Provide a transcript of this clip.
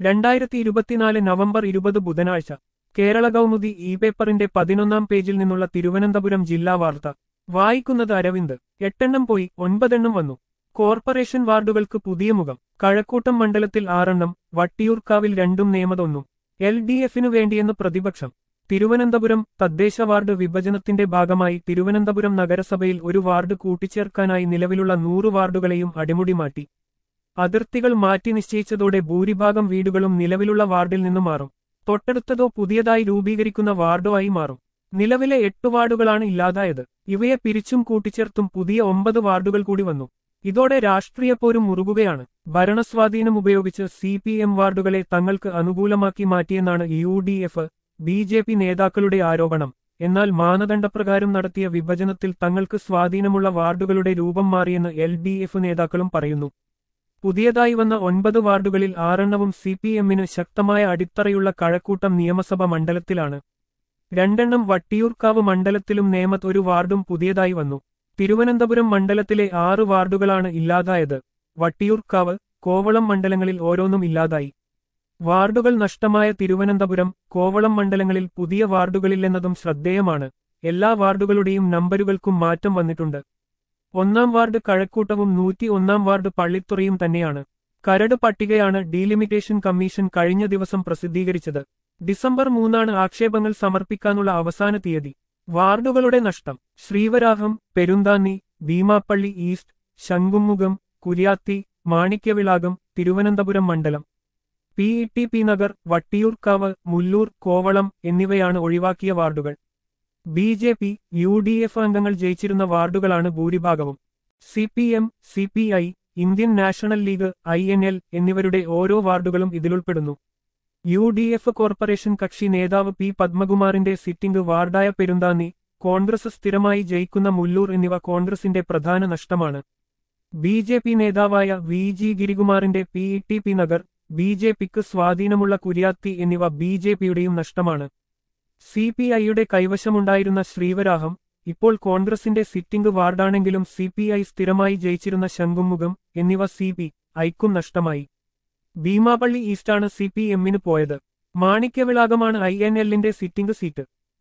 രണ്ടായിരത്തി ഇരുപത്തിനാല് നവംബർ ഇരുപത് ബുധനാഴ്ച കേരള കൗമുദി ഇ പേപ്പറിന്റെ പതിനൊന്നാം പേജിൽ നിന്നുള്ള തിരുവനന്തപുരം ജില്ലാ വാർത്ത വായിക്കുന്നത് അരവിന്ദ് എട്ടെണ്ണം പോയി ഒൻപതെണ്ണം വന്നു കോർപ്പറേഷൻ വാർഡുകൾക്ക് പുതിയ മുഖം കഴക്കൂട്ടം മണ്ഡലത്തിൽ ആറെണ്ണം വട്ടിയൂർക്കാവിൽ രണ്ടും നിയമതൊന്നും എൽ ഡി എഫിനു വേണ്ടിയെന്ന് പ്രതിപക്ഷം തിരുവനന്തപുരം തദ്ദേശ വാർഡ് വിഭജനത്തിന്റെ ഭാഗമായി തിരുവനന്തപുരം നഗരസഭയിൽ ഒരു വാർഡ് കൂട്ടിച്ചേർക്കാനായി നിലവിലുള്ള നൂറ് വാർഡുകളെയും അടിമുടി മാറ്റി അതിർത്തികൾ മാറ്റി നിശ്ചയിച്ചതോടെ ഭൂരിഭാഗം വീടുകളും നിലവിലുള്ള വാർഡിൽ നിന്ന് മാറും തൊട്ടടുത്തതോ പുതിയതായി രൂപീകരിക്കുന്ന വാർഡോ ആയി മാറും നിലവിലെ എട്ട് വാർഡുകളാണ് ഇല്ലാതായത് ഇവയെ പിരിച്ചും കൂട്ടിച്ചേർത്തും പുതിയ ഒമ്പത് വാർഡുകൾ കൂടി വന്നു ഇതോടെ രാഷ്ട്രീയ പോരും മുറുകുകയാണ് ഭരണസ്വാധീനം ഉപയോഗിച്ച് സി പി എം വാർഡുകളെ തങ്ങൾക്ക് അനുകൂലമാക്കി മാറ്റിയെന്നാണ് U D F B J P നേതാക്കളുടെ ആരോപണം എന്നാൽ മാനദണ്ഡപ്രകാരം നടത്തിയ വിഭജനത്തിൽ തങ്ങൾക്ക് സ്വാധീനമുള്ള വാർഡുകളുടെ രൂപം മാറിയെന്ന് എൽ ഡി എഫ് നേതാക്കളും പറയുന്നു പുതിയതായി വന്ന ഒൻപത് വാർഡുകളിൽ ആറെണ്ണവും സി പി എമ്മിന് ശക്തമായ അടിത്തറയുള്ള കഴക്കൂട്ടം നിയമസഭ മണ്ഡലത്തിലാണ് രണ്ടെണ്ണം വട്ടിയൂർക്കാവ് മണ്ഡലത്തിലും നേമത്ത് ഒരു വാർഡും പുതിയതായി വന്നു തിരുവനന്തപുരം മണ്ഡലത്തിലെ ആറ് വാർഡുകളാണ് ഇല്ലാതായത് വട്ടിയൂർക്കാവ് കോവളം മണ്ഡലങ്ങളിൽ ഓരോന്നും ഇല്ലാതായി വാർഡുകൾ നഷ്ടമായ തിരുവനന്തപുരം കോവളം മണ്ഡലങ്ങളിൽ പുതിയ വാർഡുകളില്ലെന്നതും ശ്രദ്ധേയമാണ് എല്ലാ വാർഡുകളുടെയും നമ്പരുകൾക്കും മാറ്റം വന്നിട്ടുണ്ട് ഒന്നാം വാർഡ് കഴക്കൂട്ടവും നൂറ്റി ഒന്നാം വാർഡ് പള്ളിത്തുറയും തന്നെയാണ് കരട് പട്ടികയാണ് ഡീലിമിറ്റേഷൻ കമ്മീഷൻ കഴിഞ്ഞ ദിവസം പ്രസിദ്ധീകരിച്ചത് ഡിസംബർ മൂന്നാണ് ആക്ഷേപങ്ങൾ സമർപ്പിക്കാനുള്ള അവസാന തീയതി വാർഡുകളുടെ നഷ്ടം ശ്രീവരാഹം പെരുന്താന്നി ഭീമാപ്പള്ളി ഈസ്റ്റ് ശംഖുമുഖം കുര്യാത്തി മാണിക്യവിളാകം തിരുവനന്തപുരം മണ്ഡലം P E T P Nagar Vattiyoorkavu Mullur Kovalam എന്നിവയാണ് ഒഴിവാക്കിയ വാർഡുകൾ B J P U D F അംഗങ്ങൾ ജയിച്ചിരുന്ന വാർഡുകളാണ് ഭൂരിഭാഗവും C P M C P I Indian National League I N L എന്നിവരുടെ ഓരോ വാർഡുകളും ഇതിലുൾപ്പെടുന്നു യു ഡി എഫ് കോർപ്പറേഷൻ കക്ഷി നേതാവ് പി പത്മകുമാറിന്റെ സിറ്റിംഗ് വാർഡായ പെരുന്താന്നി കോൺഗ്രസ് സ്ഥിരമായി ജയിക്കുന്ന മുല്ലൂർ എന്നിവ കോൺഗ്രസിന്റെ പ്രധാന നഷ്ടമാണ് ബി ജെ പി നേതാവായ വി ജി ഗിരികുമാറിന്റെ P E T P Nagar B J പിക്ക് സ്വാധീനമുള്ള കുര്യാത്തി എന്നിവ ബി ജെ പിയുടെയും നഷ്ടമാണ് സി പി ഐയുടെ കൈവശമുണ്ടായിരുന്ന ശ്രീവരാഹം ഇപ്പോൾ കോൺഗ്രസിന്റെ സിറ്റിംഗ് വാർഡാണെങ്കിലും സി പി ഐ സ്ഥിരമായി ജയിച്ചിരുന്ന ശംഖുമുഖം എന്നിവ സി പി ഐക്കും നഷ്ടമായി ഭീമാപള്ളി ഈസ്റ്റാണ് സി പി എമ്മിന് പോയത് മാണിക്യവിളാകമാണ് ഐ എൻ എല്ലിന്റെ സിറ്റിംഗ് സീറ്റ്